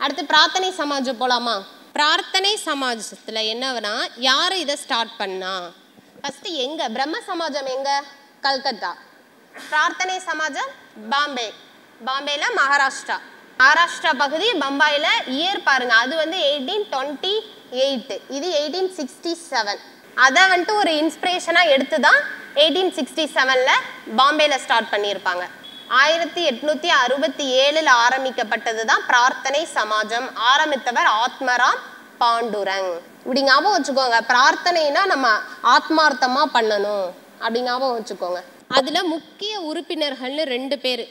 அடுத்து பிரார்த்தனை சமாஜம் போலாமா பிரார்த்தனை சமாஜத்துல என்னவனா யார் இதை ஸ்டார்ட் பண்ணா ஃபர்ஸ்ட் எங்க பிரம்ம சமாஜம் எங்க கல்கத்தா பிரார்த்தனை சமாஜம் பாம்பே பாம்பேல மகாராஷ்டிரா மகாராஷ்டிரா பகுதி பம்பாயில இயர் பாருங்க அது வந்து எயிட்டீன் டுவெண்ட்டி எயிட் இது எயிட்டீன் சிக்ஸ்டி செவன் அதை வந்துட்டு ஒரு இன்ஸ்பிரேஷனாக எடுத்து தான் எயிட்டீன் சிக்ஸ்டி செவனில் பாம்பேல ஸ்டார்ட் பண்ணியிருப்பாங்க ஆயிரத்தி எட்நூத்தி அறுபத்தி ஏழில் ஆரம்பிக்கப்பட்டது தான் பிரார்த்தனை சமாஜம் ஆரம்பித்தவர் ஆத்மராம் பாண்டுரங் இப்படி ஞாபகம் வச்சுக்கோங்க பிரார்த்தனைனா நம்ம ஆத்மார்த்தமா பண்ணணும் அப்படி ஞாபகம் வச்சுக்கோங்க அதுல முக்கிய உறுப்பினர்கள்னு ரெண்டு பேர்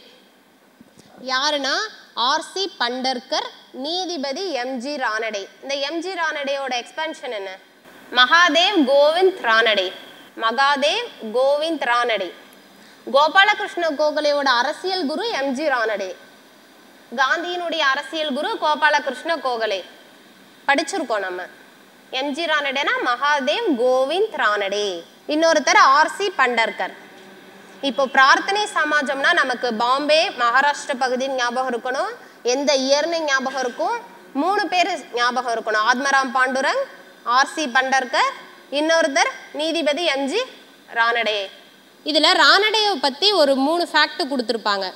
யாருன்னா ஆர்சி பண்டர்கர் நீதிபதி எம்ஜி ரானடே இந்த எம்ஜி ரானடேயோட எக்ஸ்பென்ஷன் என்ன மகாதேவ் கோவிந்த் ரானடே மகாதேவ் கோவிந்த் ரானடே கோபாலகிருஷ்ண கோகலேயோட அரசியல் குரு எம்ஜி ரானடே காந்தியினுடைய அரசியல் குரு கோபாலகிருஷ்ண கோகலே படிச்சிருக்கோம் நம்ம எம்ஜி ரானடேனா மகாதேவ் கோவிந்த் ரானடே இன்னொருத்தர் ஆர்சி பண்டர்கர் இப்போ பிரார்த்தனை சமாஜம்னா நமக்கு பாம்பே மகாராஷ்டிர பகுதின்னு ஞாபகம் இருக்கணும் எந்த இயர்னு ஞாபகம் இருக்கும் மூணு பேர் ஞாபகம் இருக்கணும் ஆத்மராம் பாண்டுரங் ஆர்சி பண்டர்கர் இன்னொருத்தர் நீதிபதி எம்ஜி ரானடே இதுல ரானடேவை பத்தி ஒரு மூணு ஃபேக்ட் கொடுத்துருப்பாங்க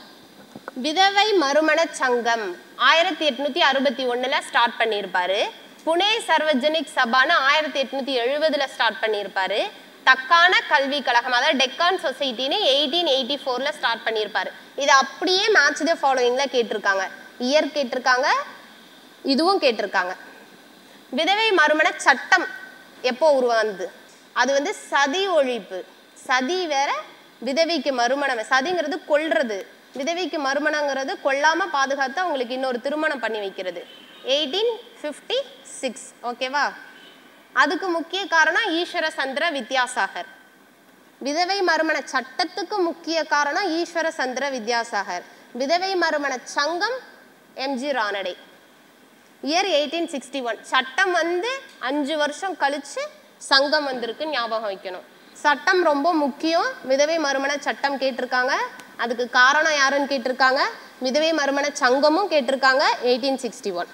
விதவை மறுமண சங்கம் ஆயிரத்தி எட்நூத்தி அறுபத்தி ஒண்ணுல ஸ்டார்ட் பண்ணியிருப்பாரு புனே சர்வஜனிக் சபான்னு ஆயிரத்தி எட்நூத்தி எழுபதுல ஸ்டார்ட் பண்ணியிருப்பாரு தக்கான கல்வி கழகம் அதாவது டெக்கான் சொசைட்டின்னு எயிட்டீன் எயிட்டி ஃபோர்ல ஸ்டார்ட் பண்ணியிருப்பாரு இது அப்படியே மேட்ச் த ஃபாலோயிங்ல கேட்டிருக்காங்க இயர் கேட்டிருக்காங்க இதுவும் கேட்டிருக்காங்க விதவை மறுமண சட்டம் எப்போ உருவானது அது வந்து சதி ஒழிப்பு சதி வேற விதவைக்கு மறுமணம் சதிங்கிறது கொல்றது விதவைக்கு மறுமணங்கிறது கொல்லாம பாதுகாத்து அவங்களுக்கு இன்னொரு திருமணம் பண்ணி வைக்கிறது எயிட்டீன் ஃபிஃப்டி சிக்ஸ் ஓகேவா அதுக்கு முக்கிய காரணம் ஈஸ்வர சந்திர வித்யாசாகர் விதவை மறுமண சட்டத்துக்கு முக்கிய காரணம் ஈஸ்வர சந்திர வித்யாசாகர் விதவை மறுமண சங்கம் M G Ranade year eighteen sixty one சட்டம் வந்து அஞ்சு வருஷம் கழிச்சு சங்கம் வந்திருக்கு ஞாபகம் வைக்கணும் சட்டம் ரொம்ப முக்கியம் விதவை மறுமண சட்டம் கேட்டிருக்காங்க அதுக்கு காரணம் யாருன்னு கேட்டிருக்காங்க விதவை மறுமண சங்கமும் கேட்டிருக்காங்க eighteen sixty one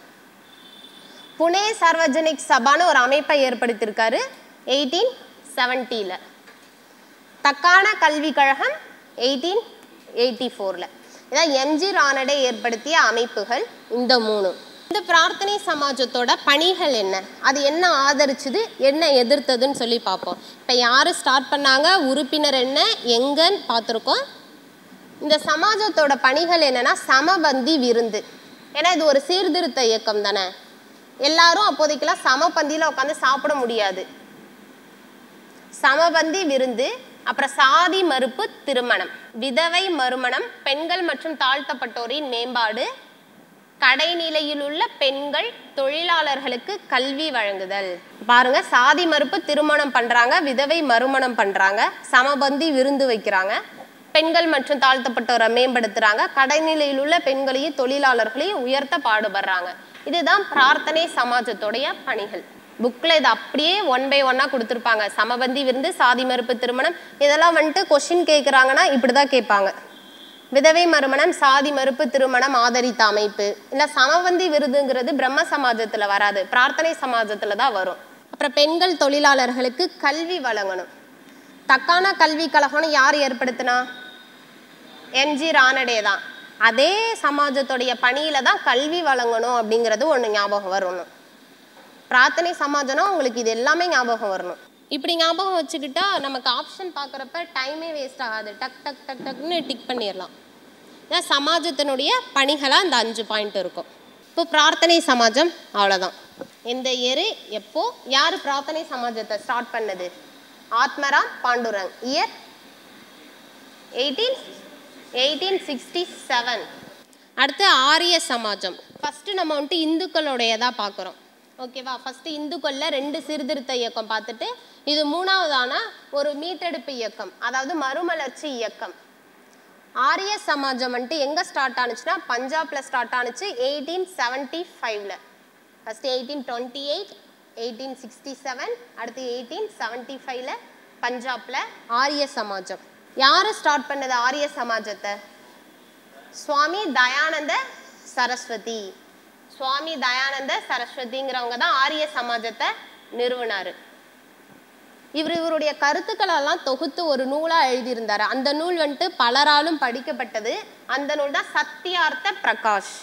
Pune Sarvajanik சபான்னு ஒரு அமைப்பை ஏற்படுத்தியிருக்காரு எயிட்டீன் செவன்ட்டியில் தக்கான கல்விக் கழகம் எயிட்டீன் எயிட்டி ஃபோரில் இதான் எம்ஜி ரானடே ஏற்படுத்திய அமைப்புகள் இந்த மூணு இந்த பிரார்த்தனை சமாஜத்தோட பணிகள் என்ன அது என்ன ஆதரிச்சுது என்ன எதிர்த்ததுன்னு சொல்லி பார்ப்போம் இப்போ யார் ஸ்டார்ட் பண்ணாங்க உறுப்பினர் என்ன எங்கன்னு பார்த்துருக்கோம் இந்த சமாஜத்தோட பணிகள் என்னன்னா சமபந்தி விருந்து ஏன்னா இது ஒரு சீர்திருத்த இயக்கம் தானே எல்லாரும் அப்போதைக்கெல்லாம் சமபந்தியில் உட்காந்து சாப்பிட முடியாது சமபந்தி விருந்து அப்புறம் சாதி மறுப்பு திருமணம் விதவை மறுமணம் பெண்கள் மற்றும் தாழ்த்தப்பட்டோரின் மேம்பாடு கடைநிலையில் உள்ள பெண்கள் தொழிலாளர்களுக்கு கல்வி வழங்குதல் பாருங்க சாதி மறுப்பு திருமணம் பண்றாங்க விதவை மறுமணம் பண்றாங்க சமபந்தி விருந்து வைக்கிறாங்க பெண்கள் மற்றும் தாழ்த்தப்பட்டோரை மேம்படுத்துறாங்க கடைநிலையில் உள்ள பெண்களையும் தொழிலாளர்களையும் உயர்த்த பாடுபடுறாங்க இதுதான் பிரார்த்தனை சமாஜத்துடைய பணிகள் புக்கில் இது அப்படியே ஒன் பை ஒன்னாக கொடுத்துருப்பாங்க சமபந்தி விருந்து சாதி மறுப்பு திருமணம் இதெல்லாம் வந்துட்டு கொஷின் கேட்குறாங்கன்னா இப்படி தான் கேட்பாங்க விதவை மறுமணம் சாதி மறுப்பு திருமணம் ஆதரித்த அமைப்பு இல்லை சமபந்தி விருதுங்கிறது பிரம்ம சமாஜத்தில் வராது பிரார்த்தனை சமாஜத்தில் தான் வரும் அப்புறம் பெண்கள் தொழிலாளர்களுக்கு கல்வி வழங்கணும் தக்கான கல்வி கழகம்னு யார் ஏற்படுத்தினா எம்ஜி ரானடே தான் அதே சமாஜத்துடைய பணியில தான் கல்வி வழங்கணும் அப்படிங்கிறது ஒன்று ஞாபகம் வரணும் பிரார்த்தனை சமாஜம்னா உங்களுக்கு இது எல்லாமே ஞாபகம் வரணும் இப்படி ஞாபகம் வச்சுக்கிட்டா நமக்கு ஆப்ஷன் பார்க்குறப்ப டைமே வேஸ்ட் ஆகாது டக் டக் டக் டக்னு டிக் பண்ணிடலாம் ஏன்னா சமாஜத்தினுடைய பணிகளாக இந்த அஞ்சு பாயிண்ட் இருக்கும் இப்போ பிரார்த்தனை சமாஜம் அவ்வளோதான் இந்த இயரு எப்போ யார் பிரார்த்தனை சமாஜத்தை ஸ்டார்ட் பண்ணது Atmaram Pandurang year eighteen eighteen sixty seven அடுத்து ஆரிய சமாஜம் ஃபஸ்ட்டு நம்ம வந்துட்டு இந்துக்களுடையதா பார்க்குறோம் ஓகேவா ஃபஸ்ட்டு இந்துக்களில் ரெண்டு சீர்திருத்த இயக்கம் பார்த்துட்டு இது மூணாவதான ஒரு மீட்டெடுப்பு இயக்கம் அதாவது மறுமலர்ச்சி இயக்கம் ஆரிய சமாஜம் வந்துட்டு எங்கே ஸ்டார்ட் ஆனுச்சுன்னா பஞ்சாப்ல ஸ்டார்ட் ஆனுச்சு எயிட்டீன் செவன்ட்டி ஃபைவ்ல first eighteen twenty eight eighteen sixty seven அடுத்து எயிட்டீன் செவன்ட்டி ஃபைவ்ல பஞ்சாப்ல ஆரிய சமாஜம் யார் ஸ்டார்ட் பண்ணது ஆரிய சமாஜத்தை சுவாமி தயானந்த சரஸ்வதி சுவாமி தயானந்த சரஸ்வதிங்கிறவங்க தான் ஆரிய சமாஜத்தை நிறுவினாரு இவர் இவருடைய கருத்துக்களை எல்லாம் தொகுத்து ஒரு நூலா எழுதியிருந்தாரு அந்த நூல் வந்துட்டு பலராலும் படிக்கப்பட்டது அந்த நூல் தான் சத்தியார்த்த பிரகாஷ்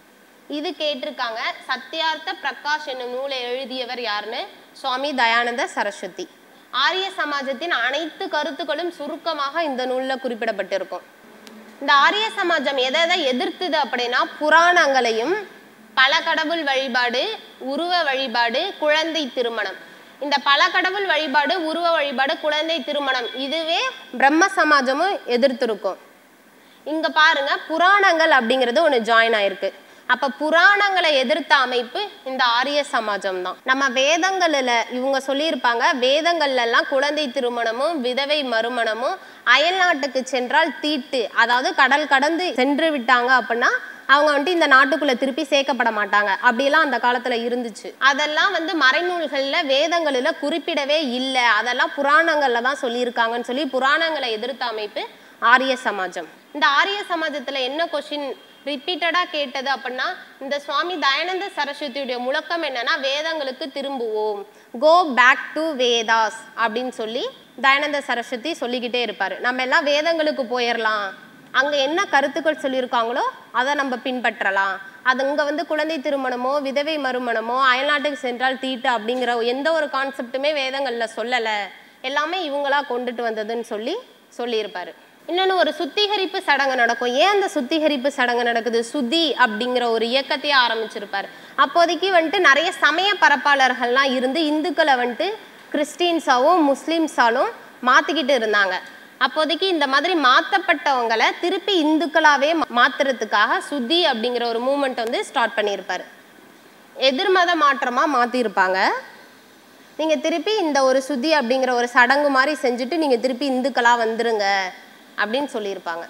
இது கேட்டிருக்காங்க சத்தியார்த்த பிரகாஷ் என்னும் நூலை எழுதியவர் யாருன்னு சுவாமி தயானந்த சரஸ்வதி ஆரிய சமாஜத்தின் அனைத்து கருத்துக்களும் சுருக்கமாக இந்த நூல்ல குறிப்பிடப்பட்டிருக்கும் இந்த ஆரிய சமாஜம் எதை எதை எதிர்த்தது அப்படின்னா புராணங்களையும் பல கடவுள் வழிபாடு உருவ வழிபாடு குழந்தை திருமணம் இந்த பல கடவுள் வழிபாடு உருவ வழிபாடு குழந்தை திருமணம் இதுவே பிரம்ம சமாஜமும் எதிர்த்திருக்கும் இங்க பாருங்க புராணங்கள் அப்படிங்கிறது ஒன்று ஜாயின் ஆயிருக்கு அப்ப புராணங்களை எதிர்த்த அமைப்பு இந்த ஆரிய சமாஜம் தான் நம்ம வேதங்கள்ல இவங்க சொல்லியிருப்பாங்க வேதங்கள்ல எல்லாம் குழந்தை திருமணமும் விதவை மறுமணமும் அயல் நாட்டுக்கு சென்றால் தீட்டு அதாவது கடல் கடந்து சென்று விட்டாங்க அப்படின்னா அவங்க வந்துட்டு இந்த நாட்டுக்குள்ள திருப்பி சேர்க்கப்பட மாட்டாங்க அப்படியெல்லாம் அந்த காலத்துல இருந்துச்சு அதெல்லாம் வந்து மறைநூல்கள்ல வேதங்களில குறிப்பிடவே இல்லை அதெல்லாம் புராணங்கள்ல தான் சொல்லியிருக்காங்கன்னு சொல்லி புராணங்களை எதிர்த்த அமைப்பு ஆரிய சமாஜம் இந்த ஆரிய சமாஜத்துல என்ன கொஷின் ரிப்பீட்டடா கேட்டது அப்படின்னா இந்த சுவாமி தயானந்த சரஸ்வதியுடைய முழக்கம் என்னன்னா வேதங்களுக்கு திரும்புவோம் கோ பேக் டு வேதாஸ் அப்படின்னு சொல்லி தயானந்த சரஸ்வதி சொல்லிக்கிட்டே இருப்பாரு நம்ம எல்லாம் வேதங்களுக்கு போயிடலாம் அங்க என்ன கருத்துக்கள் சொல்லியிருக்காங்களோ அதை நம்ம பின்பற்றலாம் அது இங்க வந்து குழந்தை திருமணமோ விதவை மறுமணமோ அயல்நாட்டுக்கு சென்றால் தீட்டு அப்படிங்கிற எந்த ஒரு கான்செப்ட்டுமே வேதங்கள்ல சொல்லல எல்லாமே இவங்களா கொண்டுட்டு வந்ததுன்னு சொல்லி சொல்லியிருப்பாரு இன்னொன்று ஒரு சுத்திகரிப்பு சடங்கு நடக்கும் ஏன் அந்த சுத்திகரிப்பு சடங்கு நடக்குது சுதி அப்படிங்கிற ஒரு இயக்கத்தையே ஆரம்பிச்சிருப்பாரு அப்போதைக்கு வந்துட்டு நிறைய சமய பரப்பாளர்கள்லாம் இருந்து இந்துக்களை வந்துட்டு கிறிஸ்டின்ஸாவும் முஸ்லீம்ஸாலும் மாத்திக்கிட்டு இருந்தாங்க அப்போதைக்கு இந்த மாதிரி மாத்தப்பட்டவங்களை திருப்பி இந்துக்களாவே மா- மாத்துறதுக்காக சுத்தி அப்படிங்கிற ஒரு மூமெண்ட் வந்து ஸ்டார்ட் பண்ணியிருப்பாரு எதிர்மத மாற்றமா மாத்திருப்பாங்க நீங்க திருப்பி இந்த ஒரு சுத்தி அப்படிங்கிற ஒரு சடங்கு மாதிரி செஞ்சுட்டு நீங்க திருப்பி இந்துக்களா வந்துருங்க அப்படின்னு சொல்லியிருப்பாங்க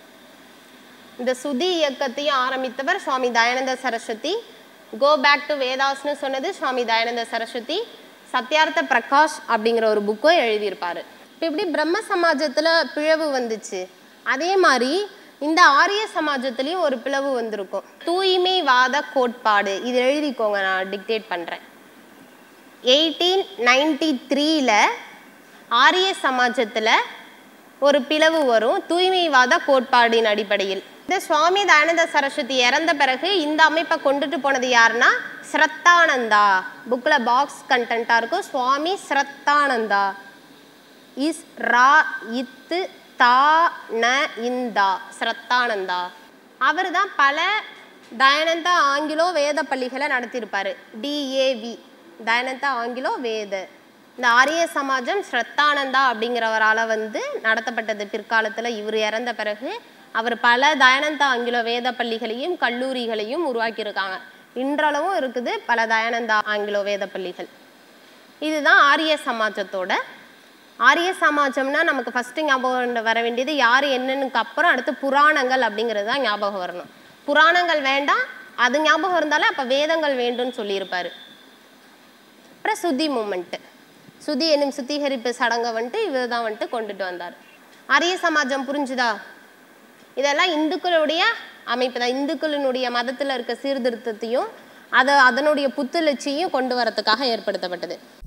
இந்த சுதி இயக்கத்தையும் ஆரம்பித்தவர் Swami Dayananda Saraswati go back to வேதாஸ்னு சொன்னது சுவாமி தயானந்த சரஸ்வதி சத்யார்த்த பிரகாஷ் அப்படிங்கிற ஒரு புக்கும் எழுதியிருப்பாரு இப்போ இப்படி பிரம்ம சமாஜத்துல பிளவு வந்துச்சு அதே மாதிரி இந்த ஆரிய சமாஜத்துலேயும் ஒரு பிளவு வந்திருக்கும் தூய்மைவாத கோட்பாடு இது எழுதிக்கோங்க நான் டிக்டேட் பண்றேன் எயிட்டீன் நைன்டி த்ரீல ஆரிய சமாஜத்துல ஒரு பிளவு வரும் தூய்மைவாத கோட்பாடின் அடிப்படையில் இந்த சுவாமி தயானந்த சரஸ்வதி இறந்த பிறகு இந்த அமைப்பை கொண்டுட்டு போனது யாருன்னா ஸ்ரத்தானந்தா புக்ல பாக்ஸ் கண்டென்ட்டா இருக்கும் சுவாமி ஸ்ரத்தானந்தா இஸ் ரா இத்து தா ந இந்தா ஸ்ரத்தானந்தா அவர் தான் பல தயானந்த ஆங்கிலோ வேத பள்ளிகளை நடத்தியிருப்பாரு டிஏவி தயானந்த ஆங்கிலோ வேத இந்த ஆரிய சமாஜம் ஸ்ரத்தானந்தா அப்படிங்கிறவரால வந்து நடத்தப்பட்டது பிற்காலத்துல இவர் இறந்த பிறகு அவர் பல தயானந்த ஆங்கிலோ வேத பள்ளிகளையும் கல்லூரிகளையும் உருவாக்கியிருக்காங்க இன்றளவும் இருக்குது பல தயானந்தா ஆங்கிலோ வேத பள்ளிகள் இதுதான் ஆரிய சமாஜத்தோட ஆரிய சமாஜம்னா நமக்கு ஃபர்ஸ்ட் ஞாபகம் வர வேண்டியது யார் என்னன்னுக்கு அப்புறம் அடுத்து புராணங்கள் அப்படிங்கிறது தான் ஞாபகம் வரணும் புராணங்கள் வேண்டாம் அது ஞாபகம் இருந்தாலும் அப்போ வேதங்கள் வேண்டும்னு சொல்லியிருப்பாரு அப்புறம் சுதி மூமெண்ட்டு சுதி என்னும் சுத்திகரிப்பு சடங்கை வந்துட்டு இவர் தான் வந்துட்டு கொண்டுட்டு வந்தார் ஆரிய சமாஜம் புரிஞ்சுதா இதெல்லாம் இந்துக்களுடைய அமைப்பு தான் இந்துக்களினுடைய மதத்தில் இருக்க சீர்திருத்தத்தையும் அதை அதனுடைய புத்துணர்ச்சியும் கொண்டு வரதுக்காக ஏற்படுத்தப்பட்டது